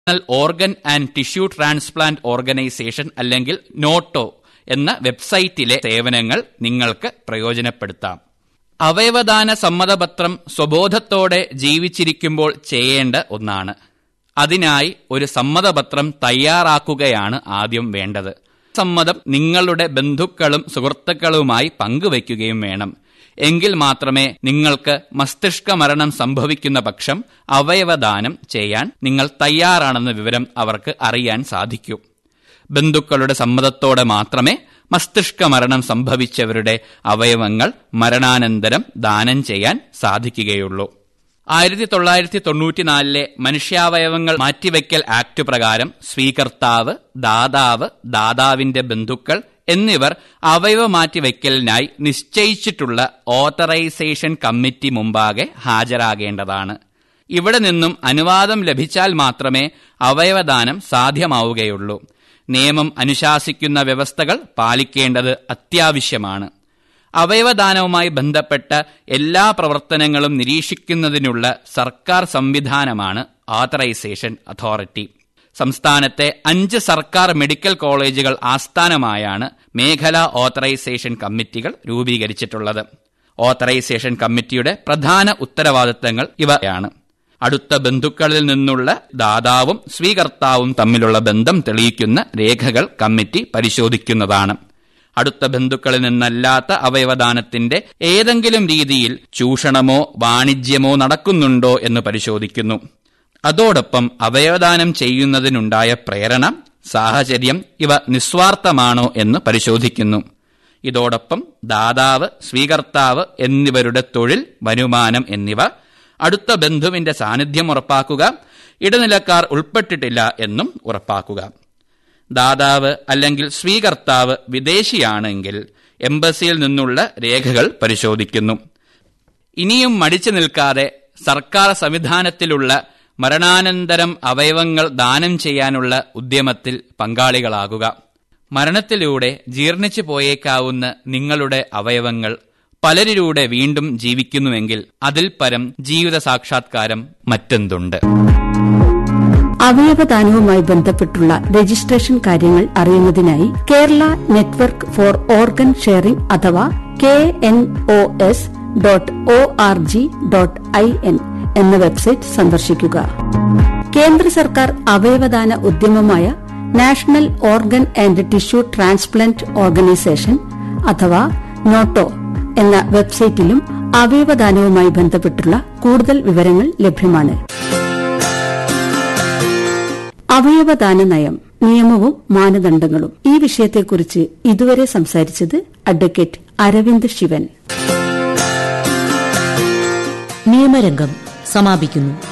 national organ and tissue transplant organisation അല്ലെങ്കിൽ NOTTO എന്ന വെബ്സൈറ്റിലെ സേവനങ്ങൾ നിങ്ങൾക്ക് പ്രയോജനപ്പെടുത്താം അവയവദാന സമ്മതപത്രം സ്വബോധത്തോടെ ജീവിച്ചിരിക്കുമ്പോൾ ചെയ്യേണ്ട ഒന്നാണ് അതിനായി ഒരു സമ്മതപത്രം തയ്യാറാക്കുകയാണ് ആദ്യം വേണ്ടത് സമ്മതം നിങ്ങളുടെ ബന്ധുക്കളും സുഹൃത്തുക്കളുമായി പങ്കുവയ്ക്കുകയും വേണം എങ്കിൽ മാത്രമേ നിങ്ങൾക്ക് മസ്തിഷ്ക മരണം സംഭവിക്കുന്ന പക്ഷം അവയവദാനം ചെയ്യാൻ നിങ്ങൾ തയ്യാറാണെന്ന വിവരം അവർക്ക് അറിയാൻ സാധിക്കൂ ബന്ധുക്കളുടെ സമ്മതത്തോടെ മാത്രമേ മസ്തിഷ്ക മരണം സംഭവിച്ചവരുടെ അവയവങ്ങൾ മരണാനന്തരം ദാനം ചെയ്യാൻ സാധിക്കുകയുള്ളൂ ആയിരത്തി തൊള്ളായിരത്തി തൊണ്ണൂറ്റിനാലിലെ മനുഷ്യാവയവങ്ങൾ മാറ്റിവെക്കൽ ആക്ട് പ്രകാരം സ്വീകർത്താവ് ദാതാവ് ദാതാവിന്റെ ബന്ധുക്കൾ എന്നിവർ അവയവ മാറ്റിവെക്കലിനായി നിശ്ചയിച്ചിട്ടുള്ള ഓത്തറൈസേഷൻ കമ്മിറ്റി മുമ്പാകെ ഹാജരാകേണ്ടതാണ് ഇവിടെ നിന്നും അനുവാദം ലഭിച്ചാൽ മാത്രമേ അവയവദാനം സാധ്യമാവുകയുള്ളൂ നിയമം അനുശാസിക്കുന്ന വ്യവസ്ഥകൾ പാലിക്കേണ്ടത് അത്യാവശ്യമാണ് അവയവദാനവുമായി ബന്ധപ്പെട്ട എല്ലാ പ്രവർത്തനങ്ങളും നിരീക്ഷിക്കുന്നതിനുള്ള സർക്കാർ സംവിധാനമാണ് ഓത്തറൈസേഷൻ അതോറിറ്റി സംസ്ഥാനത്തെ അഞ്ച് സർക്കാർ മെഡിക്കൽ കോളേജുകൾ ആസ്ഥാനമായാണ് മേഖലാ ഓത്തറൈസേഷൻ കമ്മിറ്റികൾ രൂപീകരിച്ചിട്ടുള്ളത് ഓത്തറൈസേഷൻ കമ്മിറ്റിയുടെ പ്രധാന ഉത്തരവാദിത്തങ്ങൾ ഇവയാണ് അടുത്ത ബന്ധുക്കളിൽ നിന്നുള്ള ദാതാവും സ്വീകർത്താവും തമ്മിലുള്ള ബന്ധം തെളിയിക്കുന്ന രേഖകൾ കമ്മിറ്റി പരിശോധിക്കുന്നതാണ് അടുത്ത ബന്ധുക്കളിൽ നിന്നല്ലാത്ത അവയവദാനത്തിന്റെ ഏതെങ്കിലും രീതിയിൽ ചൂഷണമോ വാണിജ്യമോ നടക്കുന്നുണ്ടോ എന്ന് പരിശോധിക്കുന്നു അതോടൊപ്പം അവയവദാനം ചെയ്യുന്നതിനുണ്ടായ പ്രേരണ സാഹചര്യം ഇവ നിസ്വാർത്ഥമാണോ എന്ന് പരിശോധിക്കുന്നു ഇതോടൊപ്പം ദാതാവ് സ്വീകർത്താവ് എന്നിവരുടെ തൊഴിൽ വരുമാനം എന്നിവ അടുത്ത ബന്ധുവിന്റെ സാന്നിധ്യം ഉറപ്പാക്കുക ഇടനിലക്കാർ ഉൾപ്പെട്ടിട്ടില്ല എന്നും ഉറപ്പാക്കുക ദാതാവ് അല്ലെങ്കിൽ സ്വീകർത്താവ് വിദേശിയാണെങ്കിൽ എംബസിയിൽ നിന്നുള്ള രേഖകൾ പരിശോധിക്കുന്നു ഇനിയും മടിച്ചു നിൽക്കാതെ സർക്കാർ സംവിധാനത്തിലുള്ള മരണാനന്തരം അവയവങ്ങൾ ദാനം ചെയ്യാനുള്ള ഉദ്യമത്തിൽ പങ്കാളികളാകുക മരണത്തിലൂടെ ജീർണിച്ചു പോയേക്കാവുന്ന നിങ്ങളുടെ അവയവങ്ങൾ പലരിലൂടെ വീണ്ടും ജീവിക്കുന്നുവെങ്കിൽ അതിൽ പരം ജീവിത സാക്ഷാത്കാരം മറ്റെന്തുണ്ട് അവയവദാനവുമായി ബന്ധപ്പെട്ടുള്ള രജിസ്ട്രേഷൻ കാര്യങ്ങൾ അറിയുന്നതിനായി Kerala network for organ sharing അഥവാ K N O S dot O R G dot I N എന്ന വെബ്സൈറ്റ് സന്ദർശിക്കുക കേന്ദ്ര സർക്കാർ അവയവദാന ഉദ്യമമായ national organ and tissue transplant organisation അഥവാ നോട്ടോ എന്ന വെബ്സൈറ്റിലും അവയവദാനവുമായി ബന്ധപ്പെട്ടുള്ള കൂടുതൽ വിവരങ്ങൾ ലഭ്യമാണ് അവയവദാന നയം നിയമവും മാനദണ്ഡങ്ങളും ഈ വിഷയത്തെക്കുറിച്ച് ഇതുവരെ സംസാരിച്ചത് അഡ്വക്കേറ്റ് അരവിന്ദ് ശിവൻ നിയമരംഗം സമാപിക്കുന്നു